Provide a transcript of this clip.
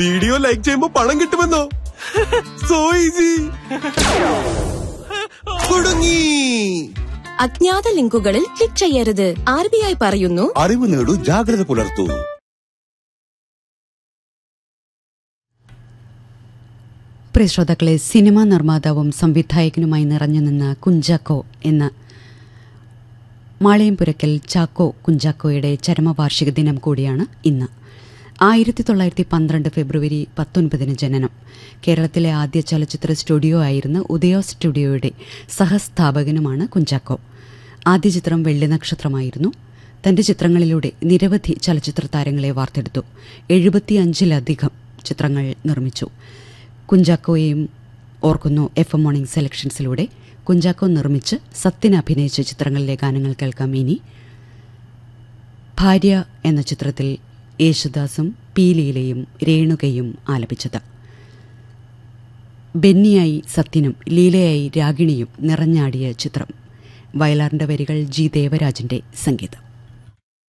video like ചെയ്യുമ്പോ പണം കിട്ടുമെന്നോ so easy കുടുങ്ങി അജ്ഞാത ലിങ്കുകളിൽ ക്ലിക്ക് ചെയ്യരുത് ആർ ബി ഐ പറയുന്നു അറിവ് നേടൂ ജാഗ്രത പുലർത്തൂ പ്രിയ ശ്രോതാക്കളെ സിനിമാ നിർമ്മാതാവും സംവിധായകനുമായി നിറഞ്ഞു നിന്ന കുഞ്ചാക്കോ എന്ന മാളയംപുരക്കൽ ചാക്കോ കുഞ്ചാക്കോയുടെ ചരമവാർഷിക ദിനം കൂടിയാണ് ഇന്ന് ആയിരത്തി തൊള്ളായിരത്തി പന്ത്രണ്ട് ഫെബ്രുവരി പത്തൊൻപതിന് ജനനം കേരളത്തിലെ ആദ്യ ചലച്ചിത്ര സ്റ്റുഡിയോ ആയിരുന്ന ഉദയോ സ്റ്റുഡിയോയുടെ സഹസ്ഥാപകനുമാണ് കുഞ്ചാക്കോ ആദ്യ ചിത്രം വെള്ളി നക്ഷത്രമായിരുന്നു തന്റെ ചിത്രങ്ങളിലൂടെ നിരവധി ചലച്ചിത്ര താരങ്ങളെ വാർത്തെടുത്തു എഴുപത്തിയഞ്ചിലധികം ചിത്രങ്ങൾ നിർമ്മിച്ചു കുഞ്ചാക്കോയെയും ഓർക്കുന്നു എഫ് എം മോർണിംഗ് സെലക്ഷൻസിലൂടെ കുഞ്ചാക്കോ നിർമ്മിച്ച് സത്യൻ അഭിനയിച്ച ചിത്രങ്ങളിലെ ഗാനങ്ങൾ കേൾക്കാം ഇനി ഭാര്യ എന്ന ചിത്രത്തിൽ യേശുദാസും പി ലീലയും രേണുകയും ആലപിച്ചത് ബെന്നിയായി സത്യനും ലീലയായി രാഗിണിയും നിറഞ്ഞാടിയ ചിത്രം വയലാറിന്റെ വരികൾ ജി ദേവരാജന്റെ സംഗീതം